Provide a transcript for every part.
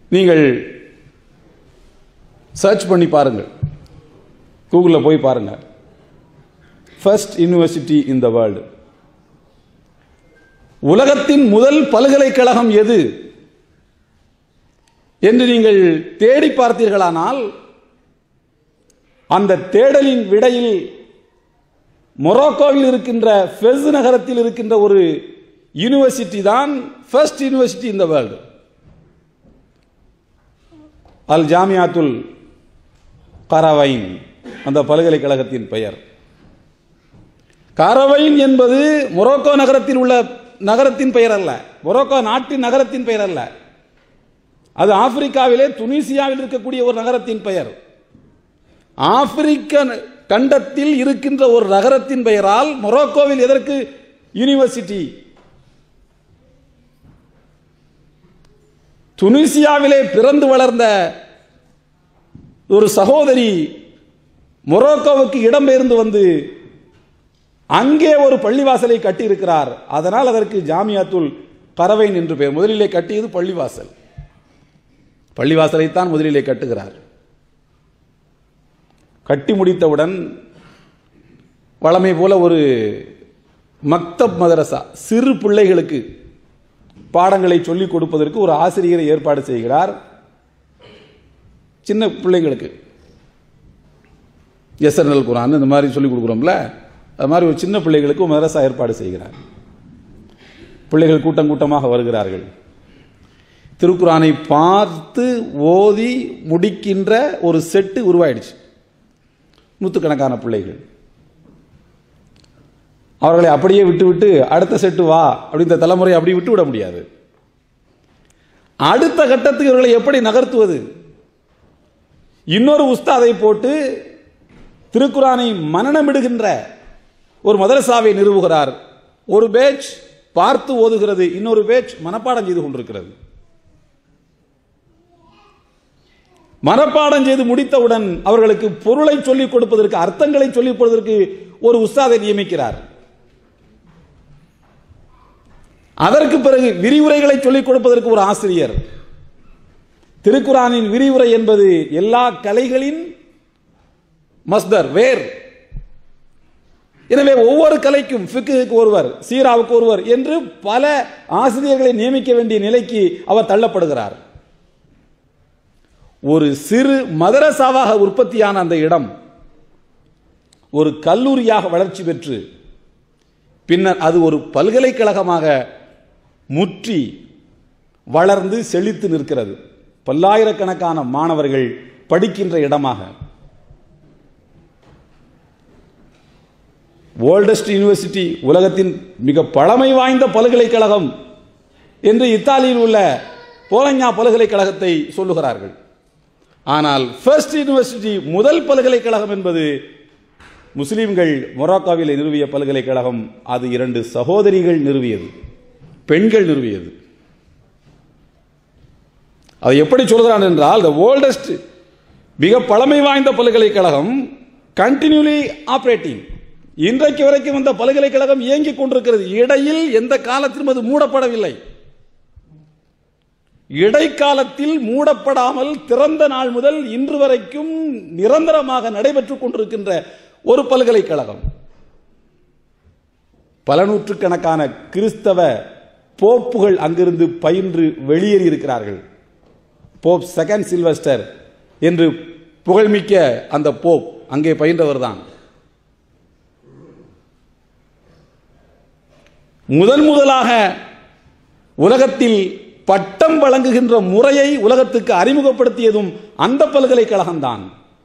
நீங்கள் சர்ச் பண்ணி பாருங்கள் கூகுளில் போய் பாருங்க first university in the world உலகத்தின் முதல் பல்கலைக்கழகம் எது என்று நீங்கள் தேடி பார்த்தீர்களானால் அந்த தேடலின் விடையில் மொரோக்கோவில் இருக்கின்ற ஃபெஸ் நகரத்தில் இருக்கின்ற ஒரு யூனிவர்சிட்டி தான் ஃபர்ஸ்ட் யூனிவர்சிட்டி இந்த வேர்ல்டு அல் ஜாமியாத்துல் கரவைன் அந்த பல்கலைக்கழகத்தின் பெயர் கரவைன் என்பது மொரோக்கோ நகரத்தில் உள்ள நகரத்தின் பெயர் அல்ல மொரோக்கோ நாட்டின் நகரத்தின் பெயர் அல்ல அது ஆப்பிரிக்காவிலே துனிசியாவில் இருக்கக்கூடிய ஒரு நகரத்தின் பெயர் ஆப்பிரிக்க கண்டத்தில் இருக்கின்ற ஒரு நகரத்தின் பெயரால் மொரோக்கோவில் எதற்கு யூனிவர்சிட்டி துனிசியாவிலே பிறந்து வளர்ந்த ஒரு சகோதரி மொரோக்கோவுக்கு இடம்பெயர்ந்து வந்து அங்கே ஒரு பள்ளிவாசலை கட்டியிருக்கிறார் அதனால் அதற்கு ஜாமியாத்துல் கரவைன் என்று பெயர் முதலிலே கட்டியது பள்ளிவாசல் பள்ளிவாசலைத்தான் முதலிலே கட்டுகிறார் கட்டி முடித்தவுடன் வளமை போல ஒரு மக்தப் மதரசா சிறு பிள்ளைகளுக்கு பாடங்களை சொல்லிக் கொடுப்பதற்கு ஒரு ஆசிரியரை ஏற்பாடு செய்கிறார் சின்ன பிள்ளைங்களுக்கு எஸ்என்எல் குரான் இந்த மாதிரி சொல்லிக் கொடுக்குறோம்ல அது மாதிரி ஒரு சின்ன பிள்ளைகளுக்கு ஒரு மதரசா ஏற்பாடு செய்கிறார் பிள்ளைகள் கூட்டம் கூட்டமாக வருகிறார்கள் திருக்குறானை பார்த்து ஓதி முடிக்கின்ற ஒரு செட்டு உருவாயிடுச்சு நூற்றுக்கணக்கான பிள்ளைகள் அவர்களை அப்படியே விட்டுவிட்டு அடுத்த செட்டு வா அப்படின்ற தலைமுறை அப்படி விட்டு விட முடியாது அடுத்த கட்டத்துக்கு இவர்களை எப்படி நகர்த்துவது இன்னொரு உஸ்தாதை போட்டு திருக்குறானை மனநமிடுகின்ற ஒரு மதரசாவை நிறுவுகிறார் ஒரு பேட்ச் பார்த்து ஓதுகிறது இன்னொரு பேட்ச் மனப்பாடம் செய்து கொண்டிருக்கிறது மனப்பாடம் செய்து முடித்தவுடன் அவர்களுக்கு பொருளை சொல்லிக் கொடுப்பதற்கு அர்த்தங்களை சொல்லிக் கொடுப்பதற்கு ஒரு உஸ்தாதை நியமிக்கிறார் அதற்கு பிறகு விரிவுரைகளை சொல்லிக் கொடுப்பதற்கு ஒரு ஆசிரியர் திருக்குறானின் விரிவுரை என்பது எல்லா கலைகளின் மஸ்தர் வேர் எனவே ஒவ்வொரு கலைக்கும் ஃபிக்குக்கு ஒருவர் சீராவுக்கு ஒருவர் என்று பல ஆசிரியர்களை நியமிக்க வேண்டிய நிலைக்கு அவர் தள்ளப்படுகிறார் ஒரு சிறு மதரசாவாக உற்பத்தியான அந்த இடம் ஒரு கல்லூரியாக வளர்ச்சி பெற்று பின்னர் அது ஒரு பல்கலைக்கழகமாக முற்றி வளர்ந்து செழித்து நிற்கிறது பல்லாயிரக்கணக்கான மாணவர்கள் படிக்கின்ற இடமாக ஓல்டஸ்ட் யூனிவர்சிட்டி உலகத்தின் மிக பழமை வாய்ந்த பல்கலைக்கழகம் என்று இத்தாலியில் உள்ள போலஞ்சா பல்கலைக்கழகத்தை சொல்லுகிறார்கள் ஆனால் ஃபர்ஸ்ட் யூனிவர்சிட்டி முதல் பல்கலைக்கழகம் என்பது முஸ்லிம்கள் மொராக்காவில் நிறுவிய பல்கலைக்கழகம் அது இரண்டு சகோதரிகள் நிறுவியது பெண்கள் நிறுவியது அதை எப்படி சொல்கிறான் என்றால் த ஓல்டஸ்ட் மிக பழமை வாய்ந்த பல்கலைக்கழகம் கண்டினியூலி ஆபரேட்டிங் இன்றைக்கு வரைக்கும் அந்த பல்கலைக்கழகம் இயங்கிக் கொண்டிருக்கிறது இடையில் எந்த காலத்திலும் அது மூடப்படவில்லை இடைக்காலத்தில் மூடப்படாமல் திறந்த நாள் முதல் இன்று வரைக்கும் நிரந்தரமாக நடைபெற்றுக் கொண்டிருக்கின்ற ஒரு பல்கலைக்கழகம் பல நூற்றுக்கணக்கான கிறிஸ்தவ போப்புகள் அங்கிருந்து பயின்று வெளியேறி இருக்கிறார்கள் போப் செகண்ட் சில்வஸ்டர் என்று புகழ்மிக்க அந்த போப் அங்கே பயின்றவர் தான் முதன் முதலாக உலகத்தில் பட்டம் வழங்குகின்ற முறையை உலகத்துக்கு அறிமுகப்படுத்தியதும் அந்த பல்கலைக்கழகம் தான்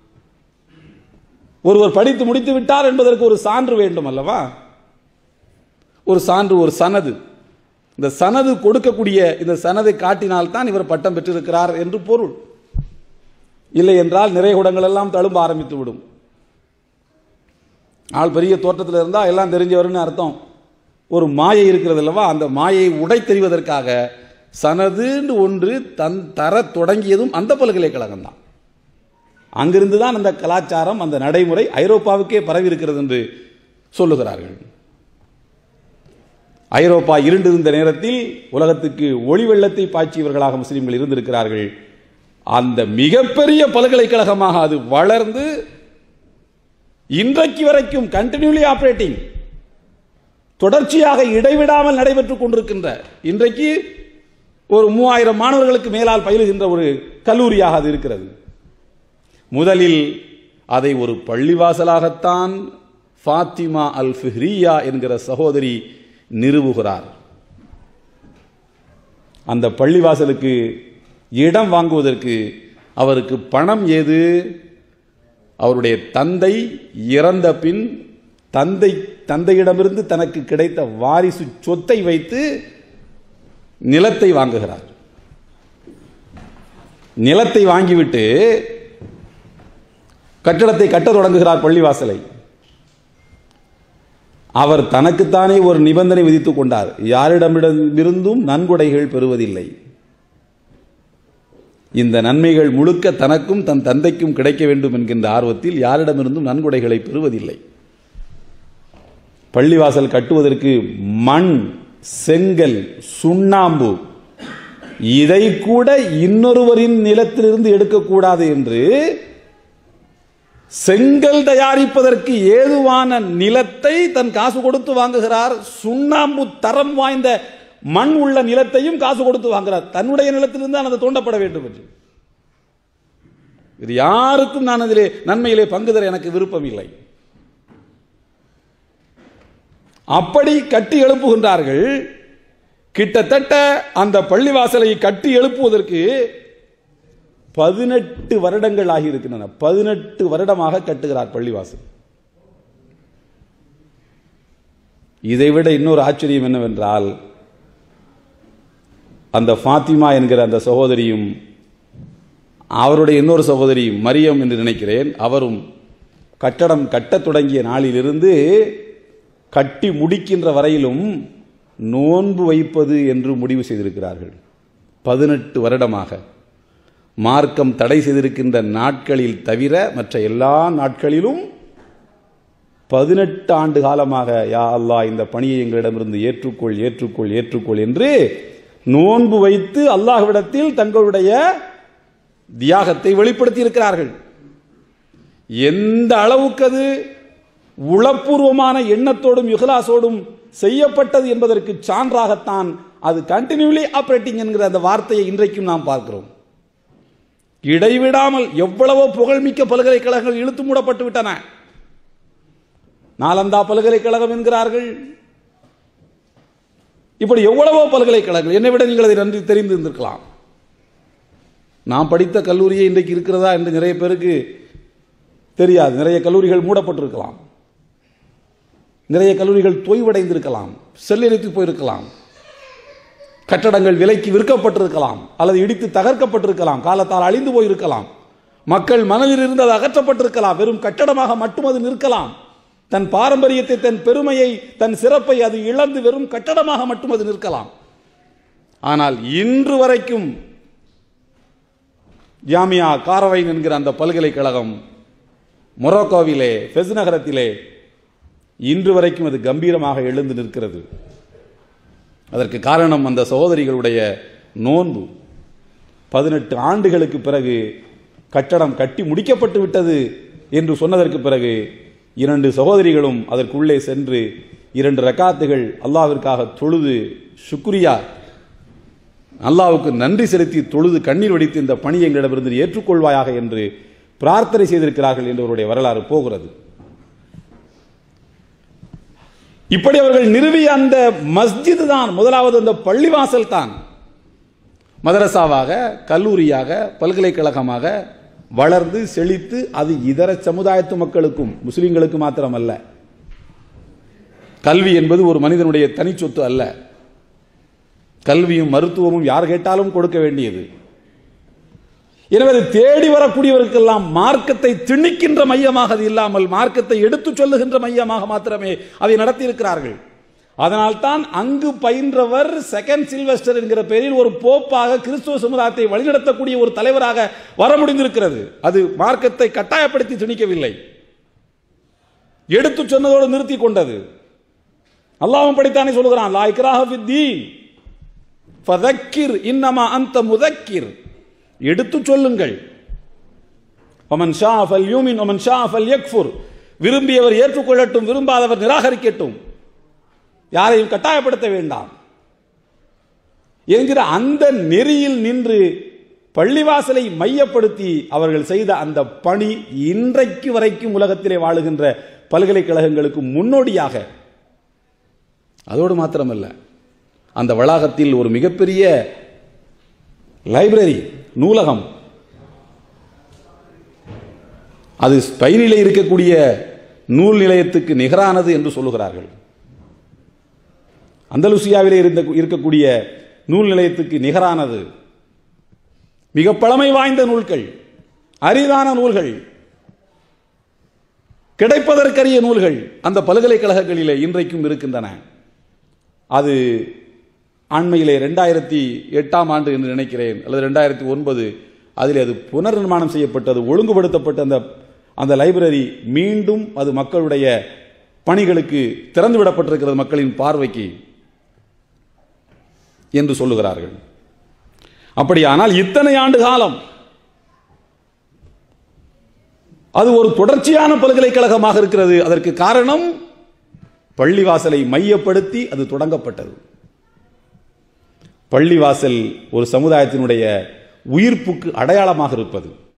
ஒருவர் படித்து முடித்து விட்டார் என்பதற்கு ஒரு சான்று வேண்டும் அல்லவா ஒரு சான்று ஒரு சனது இந்த சனது கொடுக்கக்கூடிய இந்த சனதை காட்டினால் தான் இவர் பட்டம் பெற்றிருக்கிறார் என்று பொருள் இல்லை என்றால் நிறைய குடங்கள் எல்லாம் தழும்ப ஆரம்பித்து விடும் ஆள் பெரிய தோற்றத்தில் இருந்தால் எல்லாம் தெரிஞ்சவர்னு அர்த்தம் ஒரு மாயை இருக்கிறது அல்லவா அந்த மாயை உடை தெரிவதற்காக சனதுன்னு ஒன்று தன் தர தொடங்கியதும் அந்த பல்கலைக்கழகம் தான் அங்கிருந்து தான் அந்த கலாச்சாரம் அந்த நடைமுறை ஐரோப்பாவுக்கே பரவி இருக்கிறது என்று சொல்லுகிறார்கள் ஐரோப்பா இருண்டிருந்த நேரத்தில் உலகத்துக்கு ஒளி வெள்ளத்தை பாய்ச்சியவர்களாக முஸ்லிம்கள் இருந்திருக்கிறார்கள் அந்த மிகப்பெரிய பல்கலைக்கழகமாக அது வளர்ந்து இன்றைக்கு வரைக்கும் கண்டினியூலி ஆபரேட்டிங் தொடர்ச்சியாக இடைவிடாமல் நடைபெற்றுக் கொண்டிருக்கின்ற இன்றைக்கு ஒரு மூவாயிரம் மாணவர்களுக்கு மேலால் பயிலுகின்ற ஒரு கல்லூரியாக அது இருக்கிறது முதலில் அதை ஒரு பள்ளிவாசலாகத்தான் ஃபாத்திமா அல் ஃபிஹ்ரியா என்கிற சகோதரி நிறுவுகிறார் அந்த பள்ளிவாசலுக்கு இடம் வாங்குவதற்கு அவருக்கு பணம் ஏது அவருடைய தந்தை இறந்த பின் தந்தை தந்தையிடமிருந்து தனக்கு கிடைத்த வாரிசு சொத்தை வைத்து நிலத்தை வாங்குகிறார் நிலத்தை வாங்கிவிட்டு கட்டடத்தை கட்ட தொடங்குகிறார் பள்ளிவாசலை அவர் தனக்குத்தானே ஒரு நிபந்தனை விதித்துக் கொண்டார் யாரிடமிடமிருந்தும் நன்கொடைகள் பெறுவதில்லை இந்த நன்மைகள் முழுக்க தனக்கும் தன் தந்தைக்கும் கிடைக்க வேண்டும் என்கின்ற ஆர்வத்தில் யாரிடமிருந்தும் நன்கொடைகளை பெறுவதில்லை பள்ளிவாசல் கட்டுவதற்கு மண் செங்கல் சுண்ணாம்பு இதை கூட இன்னொருவரின் நிலத்திலிருந்து எடுக்கக்கூடாது என்று செங்கல் தயாரிப்பதற்கு ஏதுவான நிலத்தை தன் காசு கொடுத்து வாங்குகிறார் சுண்ணாம்பு தரம் வாய்ந்த மண் உள்ள நிலத்தையும் காசு கொடுத்து வாங்குகிறார் தன்னுடைய நிலத்திலிருந்து தான் அது தோண்டப்பட வேண்டும் என்று இது யாருக்கும் நான் அதிலே நன்மையிலே பங்கு தர எனக்கு விருப்பம் இல்லை அப்படி கட்டி எழுப்புகின்றார்கள் கிட்டத்தட்ட அந்த பள்ளிவாசலை கட்டி எழுப்புவதற்கு பதினெட்டு வருடங்கள் ஆகியிருக்கின்றன பதினெட்டு வருடமாக கட்டுகிறார் பள்ளிவாசல் இதைவிட இன்னொரு ஆச்சரியம் என்னவென்றால் அந்த ஃபாத்திமா என்கிற அந்த சகோதரியும் அவருடைய இன்னொரு சகோதரி மரியம் என்று நினைக்கிறேன் அவரும் கட்டடம் கட்டத் தொடங்கிய நாளிலிருந்து கட்டி முடிக்கின்ற வரையிலும் நோன்பு வைப்பது என்று முடிவு செய்திருக்கிறார்கள் பதினெட்டு வருடமாக மார்க்கம் தடை செய்திருக்கின்ற நாட்களில் தவிர மற்ற எல்லா நாட்களிலும் பதினெட்டு ஆண்டு காலமாக யா அல்லாஹ் இந்த பணியை எங்களிடமிருந்து ஏற்றுக்கொள் ஏற்றுக்கொள் ஏற்றுக்கொள் என்று நோன்பு வைத்து அல்லாஹ்விடத்தில் தங்களுடைய தியாகத்தை வெளிப்படுத்தி இருக்கிறார்கள் எந்த அளவுக்கு அது உளப்பூர்வமான எண்ணத்தோடும் யுகலாசோடும் செய்யப்பட்டது என்பதற்கு சான்றாகத்தான் அது கண்டினியூலி ஆபரேட்டிங் என்கிற அந்த வார்த்தையை இன்றைக்கும் நாம் பார்க்கிறோம் இடைவிடாமல் எவ்வளவோ புகழ்மிக்க பல்கலைக்கழகங்கள் இழுத்து மூடப்பட்டு விட்டன நாலந்தா பல்கலைக்கழகம் என்கிறார்கள் இப்படி எவ்வளவோ பல்கலைக்கழகங்கள் என்னை விட நீங்கள் அதை நன்றி தெரிந்து இருந்திருக்கலாம் நான் படித்த கல்லூரியே இன்றைக்கு இருக்கிறதா என்று நிறைய பேருக்கு தெரியாது நிறைய கல்லூரிகள் மூடப்பட்டிருக்கலாம் நிறைய கல்லூரிகள் தொய்வடைந்திருக்கலாம் செல்லரித்து போயிருக்கலாம் கட்டடங்கள் விலைக்கு விற்கப்பட்டிருக்கலாம் அல்லது இடித்து தகர்க்கப்பட்டிருக்கலாம் காலத்தால் அழிந்து போயிருக்கலாம் மக்கள் மனதில் இருந்து அது அகற்றப்பட்டிருக்கலாம் வெறும் கட்டடமாக மட்டும் அது நிற்கலாம் தன் பாரம்பரியத்தை தன் பெருமையை தன் சிறப்பை அது இழந்து வெறும் கட்டடமாக மட்டும் அது நிற்கலாம் ஆனால் இன்று வரைக்கும் ஜாமியா காரவைன் என்கிற அந்த பல்கலைக்கழகம் மொரோக்கோவிலே ஃபெஸ் நகரத்திலே இன்று வரைக்கும் அது கம்பீரமாக எழுந்து நிற்கிறது அதற்கு காரணம் அந்த சகோதரிகளுடைய நோன்பு பதினெட்டு ஆண்டுகளுக்கு பிறகு கட்டடம் கட்டி முடிக்கப்பட்டு விட்டது என்று சொன்னதற்கு பிறகு இரண்டு சகோதரிகளும் அதற்குள்ளே சென்று இரண்டு ரக்காத்துகள் அல்லாவிற்காக தொழுது சுக்ரியா அல்லாவுக்கு நன்றி செலுத்தி தொழுது கண்ணீர் வடித்து இந்த பணியை எங்களிடமிருந்து ஏற்றுக்கொள்வாயாக என்று பிரார்த்தனை செய்திருக்கிறார்கள் என்று அவருடைய வரலாறு போகிறது இப்படி அவர்கள் நிறுவிய அந்த மஸ்ஜித் தான் முதலாவது அந்த பள்ளிவாசல் தான் மதரசாவாக கல்லூரியாக பல்கலைக்கழகமாக வளர்ந்து செழித்து அது இதர சமுதாயத்து மக்களுக்கும் முஸ்லிம்களுக்கு மாத்திரமல்ல கல்வி என்பது ஒரு மனிதனுடைய தனிச்சொத்து அல்ல கல்வியும் மருத்துவமும் யார் கேட்டாலும் கொடுக்க வேண்டியது எனவே அது தேடி வரக்கூடியவருக்கெல்லாம் மார்க்கத்தை திணிக்கின்ற மையமாக அது இல்லாமல் மார்க்கத்தை எடுத்துச் சொல்லுகின்ற மையமாக மாத்திரமே அதை நடத்தியிருக்கிறார்கள் அதனால்தான் அங்கு பயின்றவர் செகண்ட் சில்வஸ்டர் என்கிற பெயரில் ஒரு போப்பாக கிறிஸ்துவ சமுதாயத்தை வழிநடத்தக்கூடிய ஒரு தலைவராக வர முடிந்திருக்கிறது அது மார்க்கத்தை கட்டாயப்படுத்தி திணிக்கவில்லை எடுத்து சொன்னதோடு நிறுத்தி கொண்டது அல்லாஹ்வும் படித்தானே சொல்லுகிறான் லா இக்ராஹ ஃபித்தீன் ஃபதக்கிர் இன்னமா அந்த முதக்கிர் எடுத்து சொல்லுங்கள் ஒமன் ஷா ஃபல் யூமின் ஒமன் ஷா ஃபல் யக்ஃபுர் விரும்பியவர் ஏற்றுக்கொள்ளட்டும் விரும்பாதவர் நிராகரிக்கட்டும் யாரையும் கட்டாயப்படுத்த வேண்டாம் என்கிற அந்த நெறியில் நின்று பள்ளிவாசலை மையப்படுத்தி அவர்கள் செய்த அந்த பணி இன்றைக்கு வரைக்கும் உலகத்திலே வாழுகின்ற பல்கலைக்கழகங்களுக்கு முன்னோடியாக அதோடு மாத்திரமல்ல அந்த வளாகத்தில் ஒரு மிகப்பெரிய லைப்ரரி நூலகம் அது ஸ்பெயினிலே இருக்கக்கூடிய நூல் நிலையத்துக்கு நிகரானது என்று சொல்லுகிறார்கள் அந்தலுசியாவிலே இருந்த இருக்கக்கூடிய நூல் நிலையத்துக்கு நிகரானது மிக பழமை வாய்ந்த நூல்கள் அரிதான நூல்கள் கிடைப்பதற்கரிய நூல்கள் அந்த பல்கலைக்கழகங்களிலே இன்றைக்கும் இருக்கின்றன அது அண்மையிலே ரெண்டாயிரத்தி எட்டாம் ஆண்டு என்று நினைக்கிறேன் அல்லது ரெண்டாயிரத்தி ஒன்பது அதில் அது புனர் நிர்மாணம் செய்யப்பட்டது ஒழுங்குபடுத்தப்பட்ட அந்த அந்த லைப்ரரி மீண்டும் அது மக்களுடைய பணிகளுக்கு திறந்து விடப்பட்டிருக்கிறது மக்களின் பார்வைக்கு என்று சொல்லுகிறார்கள் அப்படியானால் இத்தனை ஆண்டு காலம் அது ஒரு தொடர்ச்சியான பல்கலைக்கழகமாக இருக்கிறது அதற்கு காரணம் பள்ளிவாசலை மையப்படுத்தி அது தொடங்கப்பட்டது பள்ளிவாசல் ஒரு சமுதாயத்தினுடைய உயிர்ப்புக்கு அடையாளமாக இருப்பது